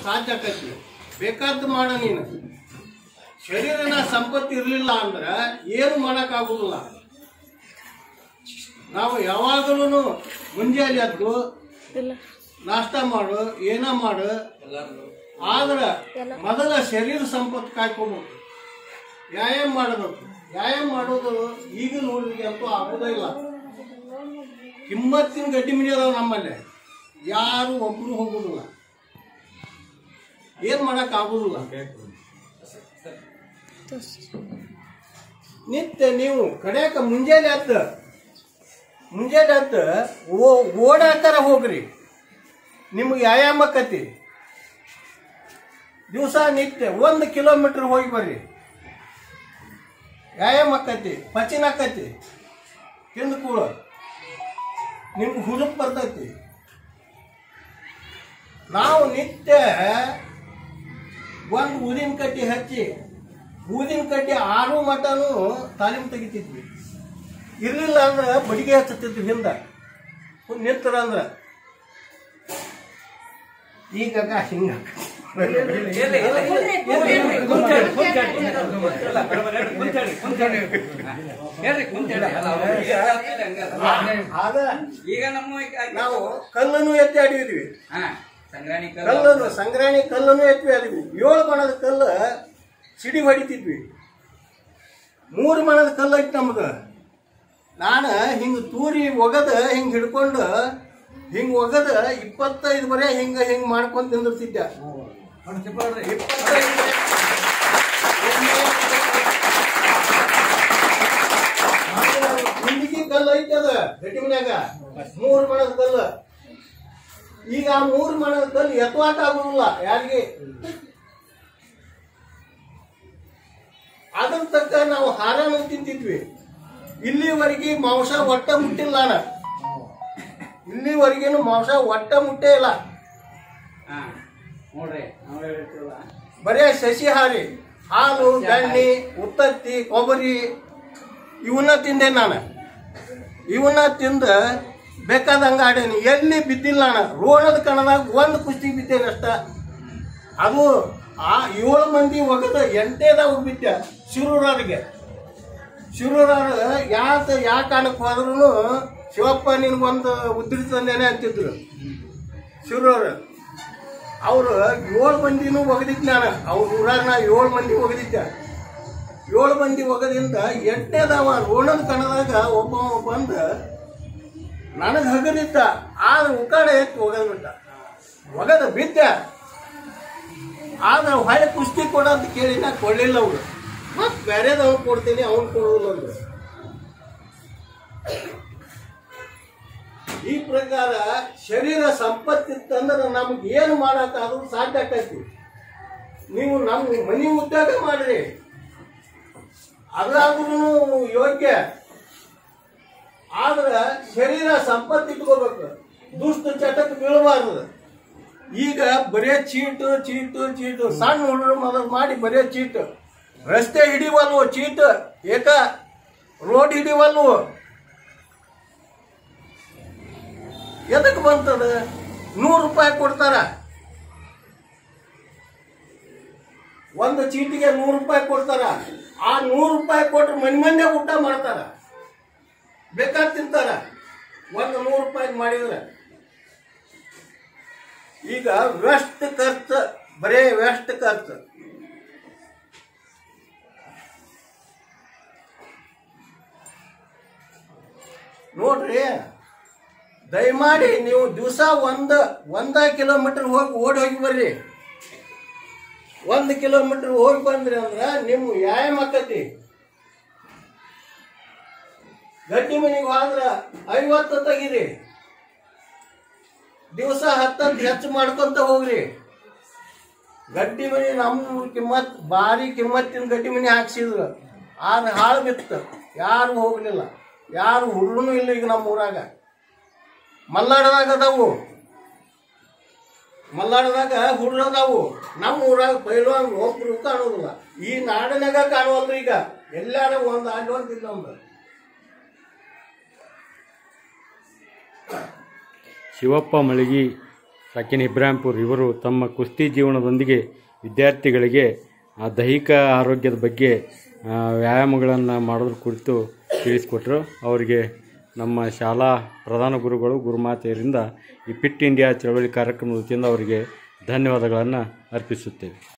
ಸಾಧ್ಯ ಆಕೈತಿ ಬೇಕಾದ್ದು ಮಾಡ ನೀನು ಶರೀರನ ಸಂಪತ್ತು ಇರಲಿಲ್ಲ ಅಂದ್ರೆ ಏನು ಮಾಡೋಕ್ಕಾಗೋದಿಲ್ಲ ನಾವು ಯಾವಾಗಲೂ ಮುಂಜಾನೆ ಎದ್ದು ನಾಷ್ಟ ಮಾಡು ಏನ ಮಾಡು ಆದ್ರೆ ಮೊದಲ ಶರೀರ ಸಂಪತ್ತು ಕಾಯ್ಕೋಬೇಕು ವ್ಯಾಯಾಮ ಮಾಡಬೇಕು ವ್ಯಾಯಾಮ ಮಾಡೋದು ಈಗಿನ ಹುಡುಗಿಗೆ ಅಂತೂ ಆಗೋದೇ ಇಲ್ಲ ಕಿಮ್ಮತ್ತಿನ ಗಡ್ಡಿ ಮಿಡಿ ಅದಾವ ನಮ್ಮಲ್ಲಿ ಯಾರು ಒಬ್ರು ಹೋಗುದಿಲ್ಲ ಏನ್ ಮಾಡಕ್ ಆಗುದಿಲ್ಲ ನಿತ್ಯ ನೀವು ಕಡೆಯಕ ಮುಂಜಾನೆ ಎದ್ದ ಮುಂಜಾನೆ ಎದ್ದ ಓ ಓಡಾಕರ ಹೋಗ್ರಿ ನಿಮ್ಗೆ ವ್ಯಾಯಾಮ ಆಕತಿ ದಿವಸ ನಿತ್ಯ ಒಂದು ಕಿಲೋಮೀಟರ್ ಹೋಗಿ ಬರ್ರಿ ವ್ಯಾಯಾಮ ಆಕತಿ ಪಚಿನ ಆಕತಿ ತಿಂದು ಕೂಡ ನಿಮ್ಗೆ ಹುರುಪ್ ಬರ್ತೈತಿ ನಾವು ನಿತ್ಯ ಒಂದು ಊದಿನ ಕಡ್ಡಿ ಹಚ್ಚಿ ಊದಿನ ಕಡ್ಡಿ ಆರು ಮಟನು ತಾಲೀಮ್ ತೆಗಿತಿದ್ವಿ ಇರ್ಲಿಲ್ಲ ಅಂದ್ರೆ ಬಡಿಗೆ ಹಚ್ಚತಿದ್ವಿ ಹಿಂದ ನಿಂತರ ಅಂದ್ರೆ ಈಗ ಹಿಂಗ ಆದ ಈಗ ನಮ್ಮ ನಾವು ಕಲ್ಲನ್ನು ಎತ್ತಿ ಆಡಿದ್ವಿ ಹಾ ಸಂಗ್ರಾಣಿ ಕಲ್ಲನ್ನು ಸಂಗ್ರಾಣಿ ಕಲ್ಲನ್ನು ಎತ್ತಿ ಆಡಿದ್ವಿ ಏಳು ಮಣದ ಕಲ್ಲು ಸಿಡಿ ಹೊಡಿತಿದ್ವಿ ಮೂರು ಮಣದ ಕಲ್ಲು ಐತಿ ನಮ್ದು ನಾನು ಹಿಂಗೆ ತೂರಿ ಒಗದ ಹಿಂಗೆ ಹಿಡ್ಕೊಂಡು ಹಿಂಗೆ ಒಗದ ಇಪ್ಪತ್ತೈದು ಬರೇ ಹಿಂಗೆ ಹಿಂಗೆ ಮಾಡ್ಕೊಂಡು ತಿಂದಿರ್ತಿದ್ದೆ ಇಪ್ಪತ್ತೈದು ಹಿಂದಿಗೆ ಕಲ್ಲು ಐತಿ ಅದ ಗಟ್ಟಿ ಮನ್ಯಾಗ ಮೂರು ಮಣದ ಕಲ್ಲು ಈಗ ಆ ಮೂರು ಮಣದ ಕಲ್ಲು ಎತ್ತವಾಟ ಆಗುದಿಲ್ಲ ಯಾರಿಗೆ ಅದ್ರ ತಕ್ಕ ನಾವು ಹಾರನು ತಿಂತಿದ್ವಿ ಇಲ್ಲಿವರೆಗೆ ಮಾಂಸ ಒಟ್ಟ ಮುಟ್ಟಿಲ್ಲ ನಾನು ಇಲ್ಲಿವರೆಗೇನು ಮಾಂಸ ಒಟ್ಟ ಮುಟ್ಟೇ ಇಲ್ಲ ಹಾ ನೋಡ್ರಿ ನಾವು ಹೇಳ್ತೀವಲ್ಲ ಬರೇ ಸಸಿಹಾರಿ ಹಾಲು ಬೆಣ್ಣೆ ಉತ್ತತ್ತಿ ಕೊಬ್ಬರಿ ಇವನ್ನ ತಿಂದೆ ನಾನು ಇವನ್ನ ತಿಂದ ಬೇಕಾದಂಗ ಆಡೇನಿ ಎಲ್ಲಿ ಬಿದ್ದಿಲ್ಲ ನಾನು ರೋಣದ ಕಣದಾಗ ಒಂದು ಕುಸ್ತಿ ಬಿದ್ದೇನೆ ಅಷ್ಟ ಅದು ಆ ಏಳು ಮಂದಿ ಒಗದ ಎಂಟೇದಾಗ ಬಿದ್ದೆ ಶಿರೂರವ್ರಿಗೆ ಶಿರೂರವ್ರು ಯಾತ ಯಾವ ಕಾರಣಕ್ಕೆ ಹೋದ್ರು ಶಿವಪ್ಪ ನಿನ್ಗೊಂದು ಉದ್ರಿ ತಂದೇನೆ ಅಂತಿದ್ರು ಶಿರೂರು ಅವರು ಏಳು ಮಂದಿನೂ ಒಗದಿದ್ದೆ ನಾನು ಅವ್ರ ಊರಾಗ ನಾ ಏಳು ಮಂದಿ ಒಗದಿದ್ದೆ ಏಳು ಮಂದಿ ಒಗದಿಂದ ಎಂಟನೇದವ ರೋಣದ ಕಣದಾಗ ಒಬ್ಬ ಬಂದ ನನಗೆ ಹಗದಿದ್ದ ಆದ್ರೆ ಉಕಾಡ ಎತ್ತಿ ಒಗದ್ಬಿಟ್ಟ ಒಗದ ಬಿದ್ದೆ ಆದ್ರೆ ಹೊಳೆ ಕುಸ್ತಿ ಕೊಡ ಅಂತ ಕೇಳಿ ನಾ ಕೊಡ್ಲಿಲ್ಲ ಅವ್ರು ಮತ್ತೆ ಬೇರೆದವ್ನು ಕೊಡ್ತೀನಿ ಅವ್ನು ಕೊಡೋದಿಲ್ಲ ಅಂದ್ರು ಈ ಪ್ರಕಾರ ಶರೀರ ಸಂಪತ್ತಿತ್ತಂದ್ರೆ ನಮ್ಗೆ ಏನು ಮಾಡಕ್ಕಾದ್ರೂ ಸಾಧ್ಯ ಆಕೈತಿ ನೀವು ನಮ್ಮ ಮನಿ ಉದ್ಯೋಗ ಮಾಡ್ರಿ ಅದಾದ್ರೂ ಯೋಗ್ಯ ಆದ್ರ ಶರೀರ ಸಂಪತ್ತು ಇಟ್ಕೋಬೇಕು ದುಷ್ಟ ಚಟಕ್ಕೆ ಬೀಳಬಾರ್ದು ಈಗ ಬರೇ ಚೀಟು ಚೀಟು ಚೀಟು ಸಣ್ಣ ಹುಡುಗರು ಮೊದಲು ಮಾಡಿ ಬರೇ ಚೀಟು ರಸ್ತೆ ಹಿಡಿವಲ್ವು ಚೀಟು ಏಕ ರೋಡ್ ಹಿಡಿವಲ್ವು ಎದಕ್ಕೆ ಬಂತದ ನೂರು ರೂಪಾಯಿ ಕೊಡ್ತಾರ ಒಂದು ಚೀಟಿಗೆ ನೂರು ರೂಪಾಯಿ ಕೊಡ್ತಾರ ಆ ನೂರು ರೂಪಾಯಿ ಕೊಟ್ರೆ ಮನೆ ಮಂದಿ ಊಟ ಮಾಡ್ತಾರ ಬೇಕಾದ್ ತಿಂತಾರ ಒಂದು ನೂರು ರೂಪಾಯಿ ಮಾಡಿದ್ರೆ ಈಗ ವೆಸ್ಟ್ ಖರ್ಚು ಬರೇ ವೆಸ್ಟ್ ಖರ್ಚು ನೋಡ್ರಿ ದಯಮಾಡಿ ನೀವು ದಿವಸ ಒಂದ ಒಂದ ಕಿಲೋಮೀಟರ್ ಹೋಗಿ ಓಡಿ ಹೋಗಿ ಬರ್ರಿ ಒಂದು ಕಿಲೋಮೀಟರ್ ಹೋಗಿ ಬಂದ್ರಿ ಅಂದ್ರ ನಿಮ್ಮ ವ್ಯಾಯಾಮ ಆಕತಿ ಗಡ್ಡಿ ಮನೆಗೆ ಹೋದ್ರ ಐವತ್ತು ತೆಗೀರಿ ದಿವಸ ಹತ್ತತ್ತು ಹೆಚ್ಚು ಮಾಡ್ಕೊಂತ ಹೋಗ್ರಿ ಗಡ್ಡಿ ಮನೆ ನಮ್ಮ ಕಿಮ್ಮತ್ ಭಾರಿ ಕಿಮ್ಮತ್ತಿನ ಗಡ್ಡಿ ಮನೆ ಹಾಕ್ಸಿದ್ರು ಆದ್ರೆ ಹಾಳು ಬಿತ್ತು ಯಾರು ಹೋಗ್ಲಿಲ್ಲ ಯಾರು ಹುಡುಗನು ಇಲ್ಲ ಈಗ ನಮ್ಮ ಊರಾಗ ಮಲ್ನಾಡದಾಗ ಅದಾವು ಮಲ್ನಾಡದಾಗ ಹುಡುಗ್ರು ಅದಾವು ನಮ್ಮ ಊರಾಗ ಪೈಲ್ವಾನ್ ಒಬ್ರು ಕಾಣೋದಿಲ್ಲ ಈ ನಾಡಿನಾಗ ಕಾಣುವಲ್ರಿ ಈಗ ಎಲ್ಲಾರ ಒಂದು ಅಲ್ಲಿ ಒಂದು ಇಲ್ಲ ಒಂದು ಶಿವಪ್ಪ ಮಳಗಿ ಸಕಿನ್ ಇಬ್ರಾಹಿಂಪುರ್ ಇವರು ತಮ್ಮ ಕುಸ್ತಿ ಜೀವನದೊಂದಿಗೆ ವಿದ್ಯಾರ್ಥಿಗಳಿಗೆ ಆ ದೈಹಿಕ ಆರೋಗ್ಯದ ಬಗ್ಗೆ ಆ, ವ್ಯಾಯಾಮಗಳನ್ನು ಮಾಡೋದ್ರ ಕುರಿತು ತಿಳಿಸಿಕೊಟ್ರು ಅವರಿಗೆ ನಮ್ಮ ಶಾಲಾ ಪ್ರಧಾನ ಗುರುಗಳು ಗುರುಮಾತೆಯರಿಂದ ಈ ಫಿಟ್ ಇಂಡಿಯಾ ಚಳವಳಿ ಕಾರ್ಯಕ್ರಮದ ವತಿಯಿಂದ ಅವರಿಗೆ ಧನ್ಯವಾದಗಳನ್ನು ಅರ್ಪಿಸುತ್ತೇವೆ